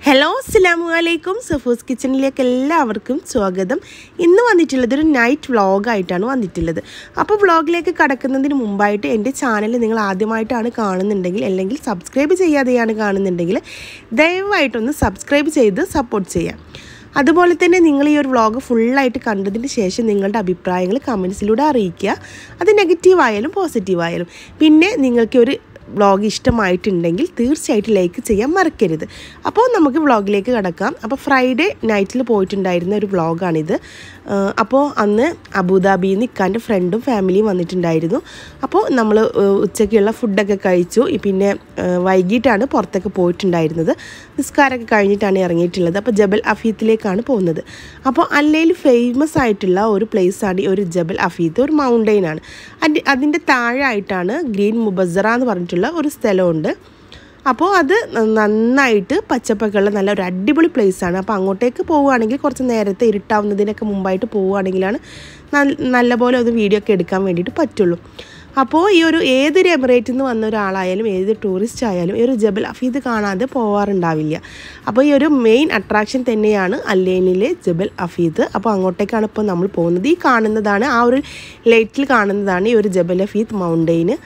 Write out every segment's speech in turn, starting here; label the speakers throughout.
Speaker 1: hello അസ്സാമു അലൈക്കും സഫൂസ് കിച്ചണിലേക്ക് എല്ലാവർക്കും സ്വാഗതം ഇന്ന് വന്നിട്ടുള്ളത് ഒരു നൈറ്റ് വ്ളോഗായിട്ടാണ് വന്നിട്ടുള്ളത് അപ്പോൾ വ്ളോഗിലേക്ക് കടക്കുന്നതിന് മുമ്പായിട്ട് എൻ്റെ ചാനൽ നിങ്ങൾ ആദ്യമായിട്ടാണ് കാണുന്നുണ്ടെങ്കിൽ അല്ലെങ്കിൽ സബ്സ്ക്രൈബ് ചെയ്യാതെയാണ് കാണുന്നുണ്ടെങ്കിൽ ദയവായിട്ടൊന്ന് സബ്സ്ക്രൈബ് ചെയ്ത് സപ്പോർട്ട് ചെയ്യാം അതുപോലെ തന്നെ നിങ്ങൾ ഈ ഒരു വ്ളോഗ് ഫുള്ളായിട്ട് കണ്ടതിന് ശേഷം നിങ്ങളുടെ അഭിപ്രായങ്ങൾ കമൻസിലൂടെ അറിയിക്കുക അത് നെഗറ്റീവ് ആയാലും പോസിറ്റീവ് ആയാലും പിന്നെ നിങ്ങൾക്ക് ഒരു വ്ളോഗ് ഇഷ്ടമായിട്ടുണ്ടെങ്കിൽ തീർച്ചയായിട്ടും ലൈക്ക് ചെയ്യാൻ മറക്കരുത് അപ്പോൾ നമുക്ക് വ്ളോഗിലേക്ക് കിടക്കാം അപ്പോൾ ഫ്രൈഡേ നൈറ്റിൽ പോയിട്ടുണ്ടായിരുന്ന ഒരു വ്ളോഗാണിത് അപ്പോൾ അന്ന് അബുദാബിയിൽ നിന്ന് ഇക്കാൻ്റെ ഫ്രണ്ടും ഫാമിലിയും വന്നിട്ടുണ്ടായിരുന്നു അപ്പോൾ നമ്മൾ ഉച്ചയ്ക്കുള്ള ഫുഡൊക്കെ കഴിച്ചു പിന്നെ വൈകിട്ടാണ് പുറത്തൊക്കെ പോയിട്ടുണ്ടായിരുന്നത് നിസ്കാരമൊക്കെ കഴിഞ്ഞിട്ടാണ് ഇറങ്ങിയിട്ടുള്ളത് അപ്പോൾ ജബൽ അഫീത്തിലേക്കാണ് പോകുന്നത് അപ്പോൾ അല്ലയിൽ ഫേമസ് ആയിട്ടുള്ള ഒരു പ്ലേസാണ് ഈ ഒരു ജബൽ അഫീത്ത് ഒരു മൗണ്ടെയിൻ ആണ് അതിൻ്റെ അതിൻ്റെ താഴെയായിട്ടാണ് ഗ്രീൻ മുബസറ എന്ന് പറഞ്ഞിട്ടുള്ള ഒരു സ്ഥലമുണ്ട് അപ്പോൾ അത് നന്നായിട്ട് പച്ചപ്പൊക്കെയുള്ള നല്ല ഒരു അടിപൊളി പ്ലേസാണ് അപ്പോൾ അങ്ങോട്ടേക്ക് പോവുകയാണെങ്കിൽ കുറച്ച് നേരത്തെ ഇരുട്ടാവുന്നതിനൊക്കെ മുമ്പായിട്ട് പോവുകയാണെങ്കിലാണ് നല്ലപോലെ ഒന്ന് വീഡിയോ ഒക്കെ എടുക്കാൻ വേണ്ടിയിട്ട് പറ്റുള്ളൂ അപ്പോൾ ഈ ഒരു ഏതൊരു എമിറേറ്റിൽ നിന്ന് വന്ന ഒരാളായാലും ഏത് ടൂറിസ്റ്റ് ആയാലും ഈ ഒരു ജബൽ അഫീദ് കാണാതെ പോവാറുണ്ടാവില്ല അപ്പോൾ ഈ ഒരു മെയിൻ അട്രാക്ഷൻ തന്നെയാണ് അല്ലേനിലെ ജബൽ അഫീദ് അപ്പോൾ അങ്ങോട്ടേക്കാണ് ഇപ്പോൾ നമ്മൾ പോകുന്നത് ഈ കാണുന്നതാണ് ആ ഒരു ലൈറ്റിൽ കാണുന്നതാണ് ഈ ഒരു ജബൽ അഫീദ് മൗണ്ടെയിന്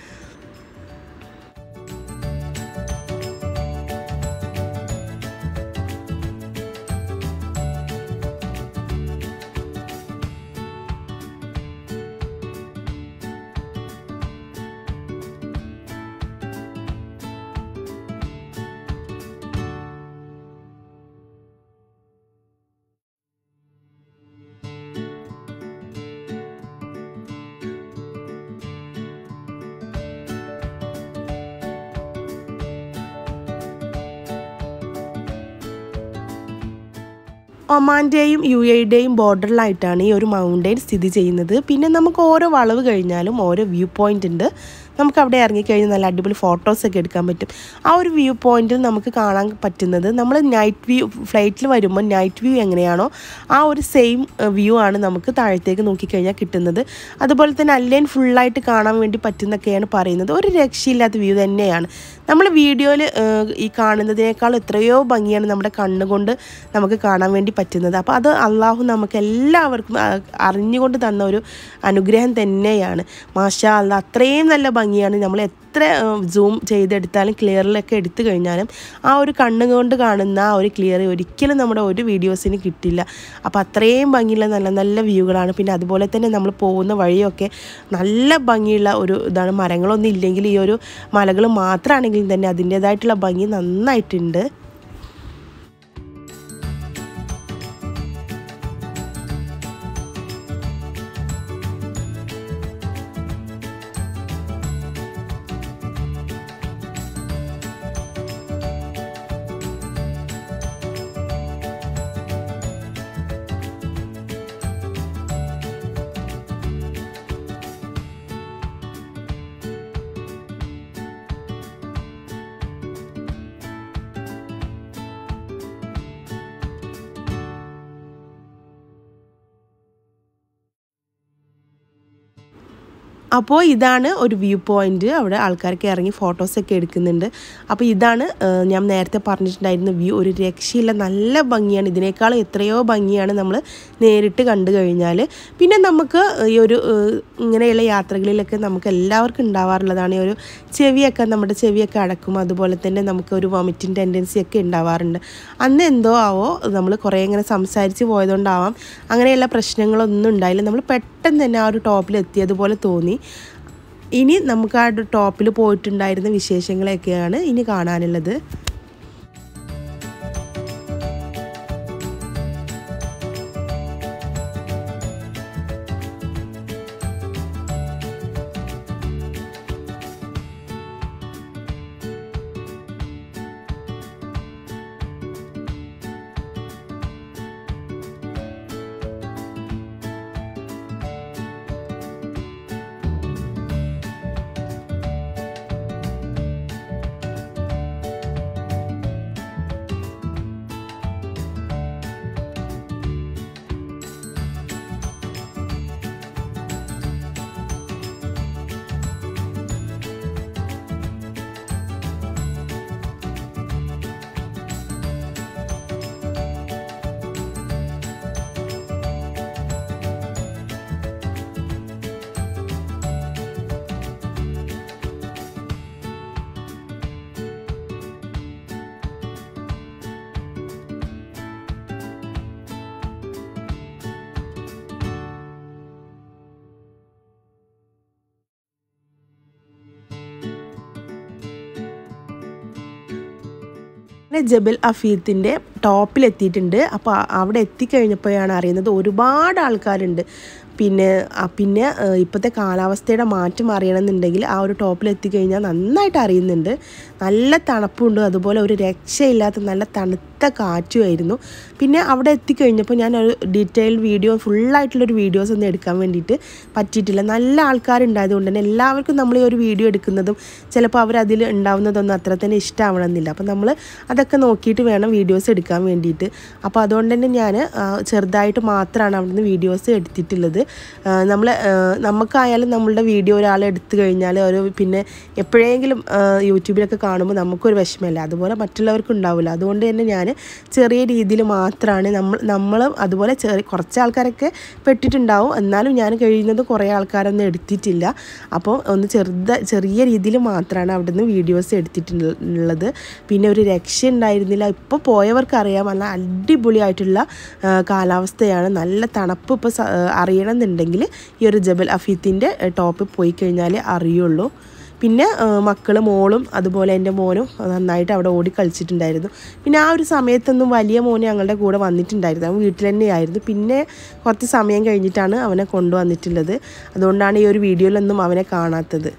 Speaker 1: ഒമാൻ്റെയും യു എയുടെയും ബോർഡറിലായിട്ടാണ് ഈ ഒരു മൗണ്ടെയിൻ സ്ഥിതി ചെയ്യുന്നത് പിന്നെ നമുക്ക് ഓരോ വളവ് കഴിഞ്ഞാലും ഓരോ വ്യൂ പോയിൻ്റ് ഉണ്ട് നമുക്ക് അവിടെ ഇറങ്ങിക്കഴിഞ്ഞാൽ നല്ല അടിപൊളി ഫോട്ടോസൊക്കെ എടുക്കാൻ പറ്റും ആ ഒരു വ്യൂ പോയിന്റിൽ നമുക്ക് കാണാൻ പറ്റുന്നത് നമ്മൾ നൈറ്റ് വ്യൂ ഫ്ലൈറ്റിൽ വരുമ്പോൾ നൈറ്റ് വ്യൂ എങ്ങനെയാണോ ആ ഒരു സെയിം വ്യൂ ആണ് നമുക്ക് താഴത്തേക്ക് നോക്കിക്കഴിഞ്ഞാൽ കിട്ടുന്നത് അതുപോലെ തന്നെ അല്ലേൻ ഫുള്ളായിട്ട് കാണാൻ വേണ്ടി പറ്റുന്നൊക്കെയാണ് പറയുന്നത് ഒരു രക്ഷയില്ലാത്ത വ്യൂ തന്നെയാണ് നമ്മൾ വീഡിയോയിൽ ഈ കാണുന്നതിനേക്കാൾ എത്രയോ ഭംഗിയാണ് നമ്മുടെ കണ്ണുകൊണ്ട് നമുക്ക് കാണാൻ വേണ്ടി പറ്റുന്നത് അപ്പോൾ അത് അള്ളാഹു നമുക്ക് എല്ലാവർക്കും അറിഞ്ഞുകൊണ്ട് തന്ന ഒരു അനുഗ്രഹം തന്നെയാണ് മാഷാ അല്ല അത്രയും നല്ല ഭംഗിയാണ് നമ്മൾ എത്ര സൂം ചെയ്തെടുത്താലും ക്ലിയറിലൊക്കെ എടുത്തു കഴിഞ്ഞാലും ആ ഒരു കണ്ണുകൊണ്ട് കാണുന്ന ആ ഒരു ക്ലിയർ ഒരിക്കലും നമ്മുടെ ഒരു വീഡിയോസിന് കിട്ടില്ല അപ്പോൾ അത്രയും ഭംഗിയുള്ള നല്ല നല്ല വ്യൂകളാണ് പിന്നെ അതുപോലെ തന്നെ നമ്മൾ പോകുന്ന വഴിയൊക്കെ നല്ല ഭംഗിയുള്ള ഒരു ഇതാണ് മരങ്ങളൊന്നും ഇല്ലെങ്കിൽ ഈ ഒരു മലകൾ മാത്രമാണെങ്കിലും തന്നെ അതിൻ്റേതായിട്ടുള്ള ഭംഗി നന്നായിട്ടുണ്ട് അപ്പോൾ ഇതാണ് ഒരു വ്യൂ പോയിന്റ് അവിടെ ആൾക്കാർക്ക് ഇറങ്ങി ഫോട്ടോസൊക്കെ എടുക്കുന്നുണ്ട് അപ്പോൾ ഇതാണ് ഞാൻ നേരത്തെ പറഞ്ഞിട്ടുണ്ടായിരുന്ന വ്യൂ ഒരു രക്ഷയില്ല നല്ല ഭംഗിയാണ് ഇതിനേക്കാൾ എത്രയോ ഭംഗിയാണ് നമ്മൾ നേരിട്ട് കണ്ടു കഴിഞ്ഞാൽ പിന്നെ നമുക്ക് ഈ ഒരു ഇങ്ങനെയുള്ള യാത്രകളിലൊക്കെ നമുക്ക് എല്ലാവർക്കും ഉണ്ടാവാറുള്ളതാണ് ഈ ഒരു ചെവിയൊക്കെ നമ്മുടെ ചെവിയൊക്കെ അടക്കും അതുപോലെ തന്നെ നമുക്ക് ഒരു വൊമിറ്റിംഗ് ടെൻഡൻസി ഒക്കെ ഉണ്ടാവാറുണ്ട് അന്ന് എന്തോ ആവോ നമ്മൾ കുറേ ഇങ്ങനെ സംസാരിച്ച് പോയതുകൊണ്ടാവാം അങ്ങനെയുള്ള പ്രശ്നങ്ങളൊന്നും ഉണ്ടായില്ല നമ്മൾ പെട്ടെന്ന് തന്നെ ആ ഒരു ടോപ്പിൽ എത്തിയതുപോലെ തോന്നി ഇനി നമുക്ക് ആ ടോപ്പിൽ പോയിട്ടുണ്ടായിരുന്ന വിശേഷങ്ങളൊക്കെയാണ് ഇനി കാണാനുള്ളത് അങ്ങനെ ജബൽ അഫീത്തിൻ്റെ ടോപ്പിലെത്തിയിട്ടുണ്ട് അപ്പോൾ അവിടെ എത്തിക്കഴിഞ്ഞപ്പോഴാണ് അറിയുന്നത് ഒരുപാട് ആൾക്കാരുണ്ട് പിന്നെ ആ, പിന്നെ ഇപ്പോഴത്തെ കാലാവസ്ഥയുടെ മാറ്റം അറിയണമെന്നുണ്ടെങ്കിൽ ആ ഒരു ടോപ്പിൽ എത്തിക്കഴിഞ്ഞാൽ നന്നായിട്ട് അറിയുന്നുണ്ട് നല്ല തണുപ്പുണ്ട് അതുപോലെ ഒരു രക്ഷയില്ലാത്ത നല്ല തണുത്ത കാറ്റുമായിരുന്നു പിന്നെ അവിടെ എത്തിക്കഴിഞ്ഞപ്പോൾ ഞാൻ ഒരു ഡീറ്റെയിൽ വീഡിയോ ഫുള്ളായിട്ടുള്ളൊരു വീഡിയോസ് ഒന്നും എടുക്കാൻ വേണ്ടിയിട്ട് പറ്റിയിട്ടില്ല നല്ല ആൾക്കാരുണ്ടായതുകൊണ്ട് തന്നെ എല്ലാവർക്കും നമ്മൾ ഈ ഒരു വീഡിയോ എടുക്കുന്നതും ചിലപ്പോൾ അവർ അതിൽ ഉണ്ടാവുന്നതൊന്നും അത്ര തന്നെ ഇഷ്ടമാവണമെന്നില്ല അപ്പോൾ നമ്മൾ അതൊക്കെ നോക്കിയിട്ട് വേണം വീഡിയോസ് എടുക്കാൻ വേണ്ടിയിട്ട് അപ്പോൾ അതുകൊണ്ട് തന്നെ ഞാൻ ചെറുതായിട്ട് മാത്രമാണ് അവിടുന്ന് വീഡിയോസ് എടുത്തിട്ടുള്ളത് നമ്മൾ നമുക്കായാലും നമ്മളുടെ വീഡിയോ ഒരാൾ എടുത്തു കഴിഞ്ഞാൽ ഒരു പിന്നെ എപ്പോഴെങ്കിലും ആ, യൂട്യൂബിലൊക്കെ കാണുമ്പോൾ നമുക്കൊരു വിഷമമില്ല അതുപോലെ മറ്റുള്ളവർക്കും ഉണ്ടാവില്ല അതുകൊണ്ട് തന്നെ ഞാൻ ചെറിയ രീതിയിൽ മാത്രമാണ് നമ്മൾ നമ്മളും അതുപോലെ ചെറിയ കുറച്ച് ആൾക്കാരൊക്കെ പെട്ടിട്ടുണ്ടാവും എന്നാലും ഞാൻ കഴിയുന്നത് കുറേ ആൾക്കാരൊന്നും എടുത്തിട്ടില്ല അപ്പോൾ ഒന്ന് ചെറുത ചെറിയ രീതിയിൽ മാത്രമാണ് അവിടുന്ന് വീഡിയോസ് എടുത്തിട്ടുള്ളത് പിന്നെ ഒരു രക്ഷ ഉണ്ടായിരുന്നില്ല ഇപ്പോൾ പോയവർക്കറിയാം നല്ല അടിപൊളിയായിട്ടുള്ള ആ, കാലാവസ്ഥയാണ് നല്ല തണുപ്പ് ഇപ്പോൾ സ- ആ, അറിയണമെന്നുണ്ടെങ്കിൽ ഈ ഒരു ജബൽ അഫീത്തിൻ്റെ ടോപ്പിൽ പോയി കഴിഞ്ഞാൽ അറിയുള്ളൂ പിന്നെ മക്കൾ മോളും അതുപോലെ എൻ്റെ മോനും നന്നായിട്ട് അവിടെ ഓടി കളിച്ചിട്ടുണ്ടായിരുന്നു പിന്നെ ആ ഒരു സമയത്തൊന്നും വലിയ മോന് ഞങ്ങളുടെ കൂടെ വന്നിട്ടുണ്ടായിരുന്നു അവൻ വീട്ടിൽ തന്നെയായിരുന്നു പിന്നെ കുറച്ച് സമയം കഴിഞ്ഞിട്ടാണ് അവനെ കൊണ്ടുവന്നിട്ടുള്ളത് അതുകൊണ്ടാണ് ഈ ഒരു വീഡിയോയിലൊന്നും അവനെ കാണാത്തത്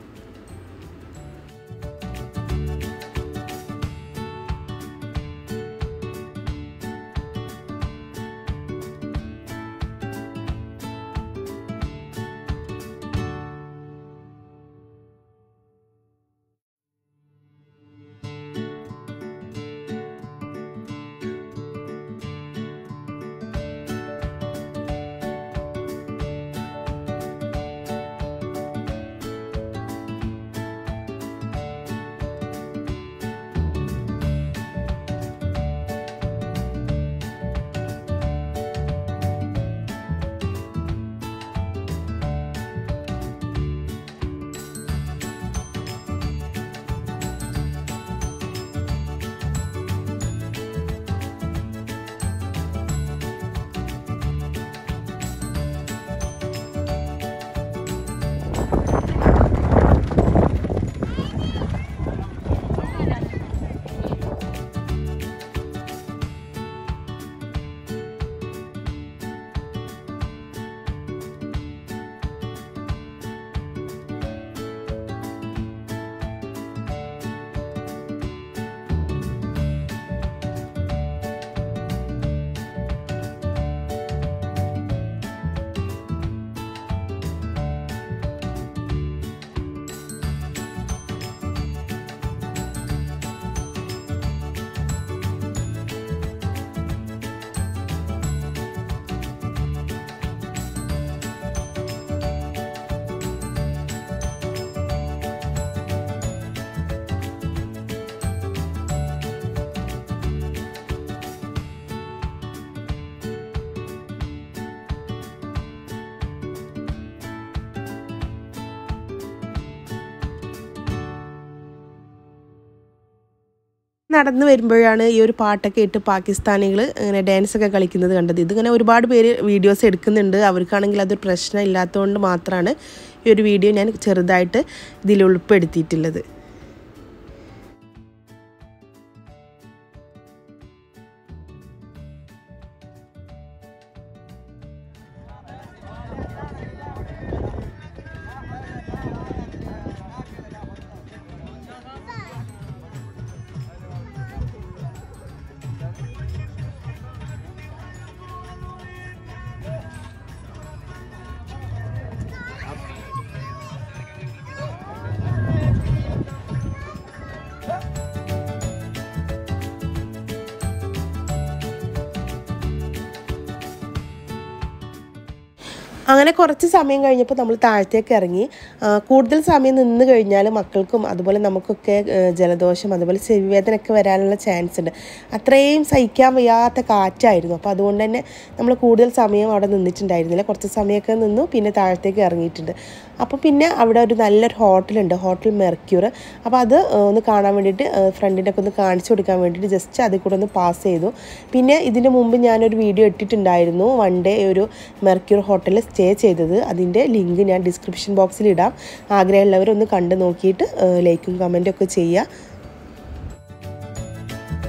Speaker 1: നടന്നു വരുമ്പോഴാണ് ഈ ഒരു പാട്ടൊക്കെ ഇട്ട് പാകിസ്ഥാനികൾ ഇങ്ങനെ ഡാൻസൊക്കെ കളിക്കുന്നത് കണ്ടത് ഇതിങ്ങനെ ഒരുപാട് പേര് വീഡിയോസ് എടുക്കുന്നുണ്ട് അവർക്കാണെങ്കിൽ അതൊരു പ്രശ്നം ഇല്ലാത്തതുകൊണ്ട് മാത്രമാണ് ഈ ഒരു വീഡിയോ ഞാൻ ചെറുതായിട്ട് ഇതിൽ ഉൾപ്പെടുത്തിയിട്ടുള്ളത് അങ്ങനെ കുറച്ച് സമയം കഴിഞ്ഞപ്പോൾ നമ്മൾ താഴത്തേക്ക് ഇറങ്ങി ആ, കൂടുതൽ സമയം നിന്ന് കഴിഞ്ഞാൽ മക്കൾക്കും അതുപോലെ നമുക്കൊക്കെ ഏ, ജലദോഷം അതുപോലെ ചെവിവേദനയൊക്കെ വരാനുള്ള ചാൻസ് ഉണ്ട് അത്രയും സഹിക്കാൻ വയ്യാത്ത കാറ്റായിരുന്നു അപ്പോൾ അതുകൊണ്ട് തന്നെ നമ്മൾ കൂടുതൽ സമയം അവിടെ നിന്നിട്ടുണ്ടായിരുന്നില്ല കുറച്ച് സമയമൊക്കെ നിന്നു പിന്നെ താഴത്തേക്ക് ഇറങ്ങിയിട്ടുണ്ട് അപ്പോൾ പിന്നെ അവിടെ ഒരു നല്ലൊരു ഹോട്ടലുണ്ട് ഹോട്ടൽ മെർക്യൂർ അപ്പോൾ അത് ഏ, ഒന്ന് കാണാൻ വേണ്ടിയിട്ട് ഫ്രണ്ടിൻ്റെ ഒക്കെ ഒന്ന് കാണിച്ചു കൊടുക്കാൻ വേണ്ടിയിട്ട് ജസ്റ്റ് അതിൽ കൂടെ ഒന്ന് പാസ് ചെയ്തു പിന്നെ ഇതിന് മുമ്പ് ഞാനൊരു വീഡിയോ ഇട്ടിട്ടുണ്ടായിരുന്നു വൺ ഡേ ഒരു മെർക്യൂർ ഹോട്ടലിൽ സ്റ്റേ ചെയ്തത് അതിൻ്റെ ലിങ്ക് ഞാൻ ഡിസ്ക്രിപ്ഷൻ ബോക്സിൽ ഇടാം ആഗ്രഹമുള്ളവരൊന്ന് കണ്ടു നോക്കിയിട്ട് ലൈക്കും കമൻറ്റും ഒക്കെ ചെയ്യുക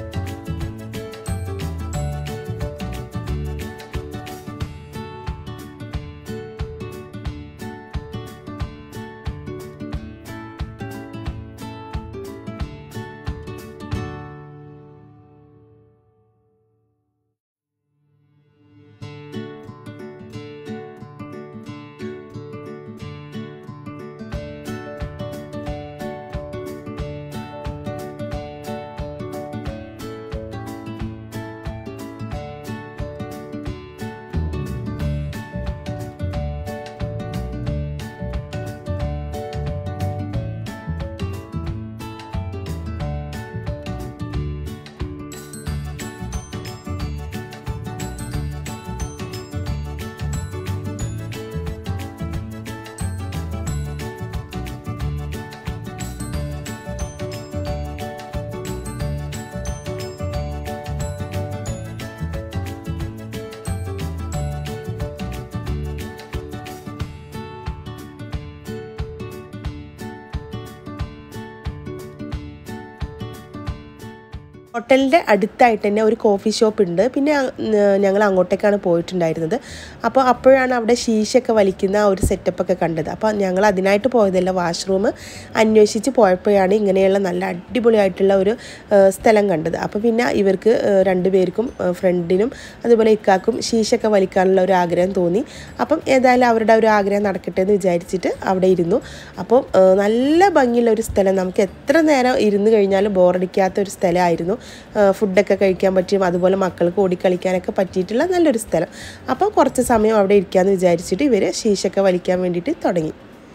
Speaker 1: ഹോട്ടലിൻ്റെ അടുത്തായിട്ട് തന്നെ ഒരു കോഫി ഷോപ്പ് ഉണ്ട് പിന്നെ ഞങ്ങൾ അങ്ങോട്ടേക്കാണ് പോയിട്ടുണ്ടായിരുന്നത് അപ്പോൾ അപ്പോഴാണ് അവിടെ ശീശയൊക്കെ വലിക്കുന്ന ആ ഒരു സെറ്റപ്പൊക്കെ കണ്ടത് അപ്പോൾ ഞങ്ങൾ അതിനായിട്ട് പോയതല്ല വാഷ്റൂം അന്വേഷിച്ച് പോയപ്പോഴാണ് ഇങ്ങനെയുള്ള നല്ല അടിപൊളിയായിട്ടുള്ള ഒരു ആ, സ്ഥലം കണ്ടത് അപ്പോൾ പിന്നെ ഇവർക്ക് ആ, രണ്ടുപേർക്കും ആ, ഫ്രണ്ടിനും അതുപോലെ ഇക്കാക്കും ശീശയൊക്കെ വലിക്കാനുള്ള ഒരു ആഗ്രഹം തോന്നി അപ്പം ഏതായാലും അവരുടെ ഒരു ആഗ്രഹം നടക്കട്ടെ എന്ന് വിചാരിച്ചിട്ട് അവിടെ ഇരുന്നു അപ്പോൾ ആ, നല്ല ഭംഗിയുള്ള ഒരു സ്ഥലം നമുക്ക് എത്ര നേരം ഇരുന്ന് കഴിഞ്ഞാലും ബോറടിക്കാത്ത ഒരു സ്ഥലമായിരുന്നു ആ, ഫുഡൊക്കെ കഴിക്കാൻ പറ്റിയും അതുപോലെ മക്കൾക്ക് ഓടിക്കളിക്കാനൊക്കെ പറ്റിയിട്ടുള്ള നല്ലൊരു സ്ഥലം അപ്പോൾ കുറച്ച് സമയം അവിടെ ഇരിക്കാമെന്ന് വിചാരിച്ചിട്ട് ഇവർ ശീശൊക്കെ വലിക്കാൻ വേണ്ടിയിട്ട് തുടങ്ങി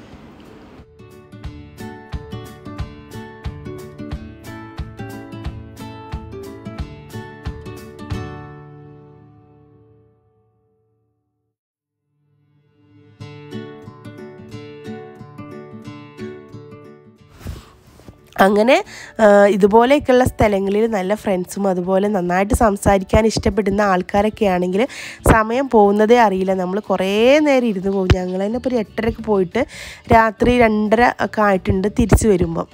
Speaker 1: അങ്ങനെ ആ, ഇതുപോലെയൊക്കെയുള്ള സ്ഥലങ്ങളിൽ നല്ല ഫ്രണ്ട്സും അതുപോലെ നന്നായിട്ട് സംസാരിക്കാൻ ഇഷ്ടപ്പെടുന്ന ആൾക്കാരൊക്കെ ആണെങ്കിൽ സമയം പോകുന്നതേ അറിയില്ല നമ്മൾ കുറേ നേരം ഇരുന്ന് പോകും ഞങ്ങൾ തന്നെ ഇപ്പോൾ ഒരു എട്ടരക്ക് പോയിട്ട് രാത്രി രണ്ടര ഒക്കെ ആയിട്ടുണ്ട് തിരിച്ചു വരുമ്പം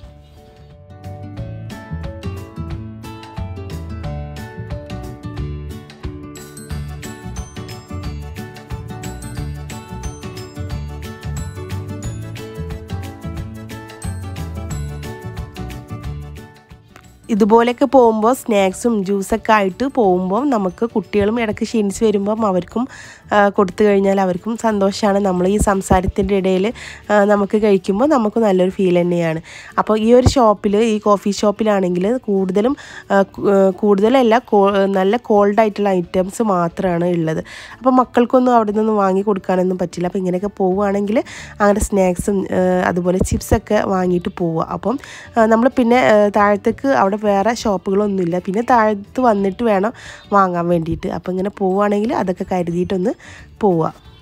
Speaker 1: ഇതുപോലെയൊക്കെ പോകുമ്പോൾ സ്നാക്സും ജ്യൂസൊക്കെ ആയിട്ട് പോകുമ്പോൾ നമുക്ക് കുട്ടികളും ഇടയ്ക്ക് ക്ഷീണിച്ച് വരുമ്പം അവർക്കും ആ, കൊടുത്തു കഴിഞ്ഞാൽ അവർക്കും സന്തോഷമാണ് നമ്മൾ ഈ സംസാരത്തിൻ്റെ ഇടയിൽ ആ, നമുക്ക് കഴിക്കുമ്പോൾ നമുക്ക് നല്ലൊരു ഫീൽ തന്നെയാണ് അപ്പോൾ ഈ ഒരു ഷോപ്പിൽ ഈ കോഫി ഷോപ്പിലാണെങ്കിൽ കൂടുതലും ആ, കു- ആ, കൂടുതലല്ല കോ നല്ല കോൾഡ് ആയിട്ടുള്ള ഐറ്റംസ് മാത്രമാണ് ഉള്ളത് അപ്പോൾ മക്കൾക്കൊന്നും അവിടെ നിന്നും വാങ്ങി കൊടുക്കാനൊന്നും പറ്റില്ല അപ്പോൾ ഇങ്ങനെയൊക്കെ പോവുകയാണെങ്കിൽ അങ്ങനെ സ്നാക്സും അതുപോലെ ചിപ്സൊക്കെ വാങ്ങിയിട്ട് പോവുക അപ്പം നമ്മൾ പിന്നെ ആ, താഴത്തേക്ക് അവിടെ വേറെ ഷോപ്പുകളൊന്നുമില്ല പിന്നെ താഴത്ത് വന്നിട്ട് വേണം വാങ്ങാൻ വേണ്ടിയിട്ട് അപ്പോൾ ഇങ്ങനെ പോവുകയാണെങ്കിൽ അതൊക്കെ കരുതിയിട്ടൊന്ന് പോവുക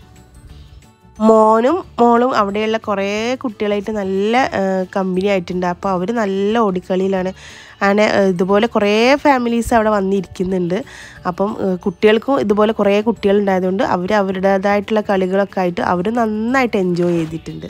Speaker 1: മോനും മോളും അവിടെയുള്ള കുറേ കുട്ടികളായിട്ട് നല്ല കമ്പനി ആയിട്ടുണ്ട് അപ്പോൾ അവർ നല്ല ഓടിക്കളിയിലാണ് അങ്ങനെ ആ, ഇതുപോലെ കുറേ ഫാമിലീസ് അവിടെ വന്നിരിക്കുന്നുണ്ട് അപ്പം ആ, കുട്ടികൾക്കും ഇതുപോലെ കുറേ കുട്ടികളുണ്ടായതുകൊണ്ട് അവർ അവരുടേതായിട്ടുള്ള കളികളൊക്കെ ആയിട്ട് അവർ നന്നായിട്ട് എൻജോയ് ചെയ്തിട്ടുണ്ട്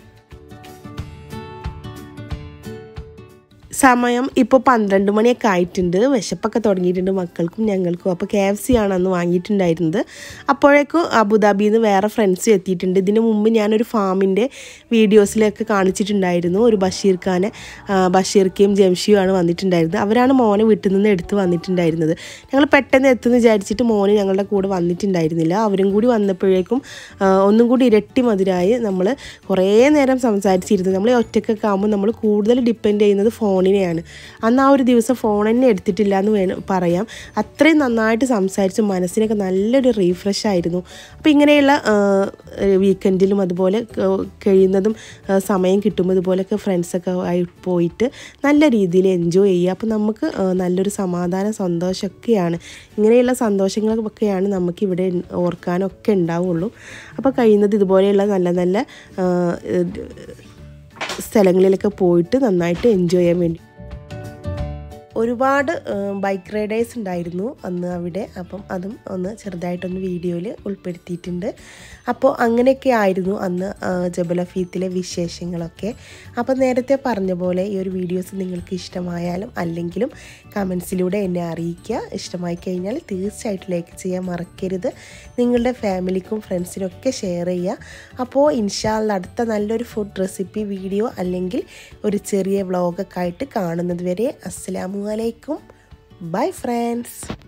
Speaker 1: സമയം ഇപ്പോൾ പന്ത്രണ്ട് മണിയൊക്കെ ആയിട്ടുണ്ട് വിശപ്പൊക്കെ തുടങ്ങിയിട്ടുണ്ട് മക്കൾക്കും ഞങ്ങൾക്കും അപ്പോൾ കെ എഫ് സി ആണ് അന്ന് വാങ്ങിയിട്ടുണ്ടായിരുന്നത് അപ്പോഴേക്കും അബുദാബിയിൽ നിന്ന് വേറെ ഫ്രണ്ട്സ് എത്തിയിട്ടുണ്ട് ഇതിന് മുമ്പ് ഞാനൊരു ഫാമിൻ്റെ വീഡിയോസിലൊക്കെ കാണിച്ചിട്ടുണ്ടായിരുന്നു ഒരു ബഷീർ ഖാനെ ആ, ബഷീർക്കയും ജംഷിയും ആണ് വന്നിട്ടുണ്ടായിരുന്നത് അവരാണ് മോനെ വീട്ടിൽ നിന്ന് എടുത്ത് വന്നിട്ടുണ്ടായിരുന്നത് ഞങ്ങൾ പെട്ടെന്ന് എത്തുമെന്ന് വിചാരിച്ചിട്ട് മോന് ഞങ്ങളുടെ കൂടെ വന്നിട്ടുണ്ടായിരുന്നില്ല അവരും കൂടി വന്നപ്പോഴേക്കും ആ, ഒന്നും കൂടി ഇരട്ടി മധുരമായി നമ്മൾ കുറേ നേരം സംസാരിച്ചിരുന്നു നമ്മൾ ഈ ഒറ്റയ്ക്കൊക്കെ ആകുമ്പോൾ നമ്മൾ കൂടുതൽ ഡിപ്പെൻഡ് ചെയ്യുന്നത് ഫോണിനെയാണ് അന്ന് ആ ഒരു ദിവസം ഫോൺ തന്നെ എടുത്തിട്ടില്ല എന്ന് വേണം പറയാം അത്രയും നന്നായിട്ട് സംസാരിച്ച് മനസ്സിനൊക്കെ നല്ലൊരു റീഫ്രഷ് ആയിരുന്നു അപ്പോൾ ഇങ്ങനെയുള്ള വീക്കെൻഡിലും അതുപോലെ ക- കഴിയുന്നതും ആ, സമയം കിട്ടുമ്പോൾ ഇതുപോലെയൊക്കെ ഫ്രണ്ട്സൊക്കെ ആയി പോയിട്ട് നല്ല രീതിയിൽ എൻജോയ് ചെയ്യുക അപ്പോൾ നമുക്ക് ആ, നല്ലൊരു സമാധാനം സന്തോഷമൊക്കെയാണ് ഇങ്ങനെയുള്ള സന്തോഷങ്ങളൊക്കെയാണ് നമുക്ക് ഇവിടെ ഓർക്കാനൊക്കെ ഉണ്ടാവുള്ളൂ അപ്പോൾ കഴിയുന്നത് ഇതുപോലെയുള്ള നല്ല നല്ല ആ, ഇത് സ്ഥലങ്ങളിലൊക്കെ പോയിട്ട് നന്നായിട്ട് എൻജോയ് ചെയ്യാൻ വേണ്ടി ഒരുപാട് ബൈക്ക് റൈഡേഴ്സ് ഉണ്ടായിരുന്നു അന്ന് അവിടെ അപ്പം അതും ഒന്ന് ചെറുതായിട്ടൊന്ന് വീഡിയോയിൽ ഉൾപ്പെടുത്തിയിട്ടുണ്ട് അപ്പോൾ അങ്ങനെയൊക്കെ ആയിരുന്നു അന്ന് ആ, ജബൽ അഫീത്തിലെ വിശേഷങ്ങളൊക്കെ അപ്പോൾ നേരത്തെ പറഞ്ഞ പോലെ ഈ ഒരു വീഡിയോസ് നിങ്ങൾക്ക് ഇഷ്ടമായാലും അല്ലെങ്കിലും കമൻസിലൂടെ എന്നെ അറിയിക്കുക ഇഷ്ടമായി കഴിഞ്ഞാൽ തീർച്ചയായിട്ടും ലൈക്ക് ചെയ്യാൻ മറക്കരുത് നിങ്ങളുടെ ഫാമിലിക്കും ഫ്രണ്ട്സിനും ഒക്കെ ഷെയർ ചെയ്യുക അപ്പോൾ ഇൻഷാല്ല അടുത്ത നല്ലൊരു ഫുഡ് റെസിപ്പി വീഡിയോ അല്ലെങ്കിൽ ഒരു ചെറിയ വ്ളോഗൊക്കെ ആയിട്ട് കാണുന്നത് വരെ അസ്സലാമു അലൈക്കും ബൈ ഫ്രണ്ട്സ്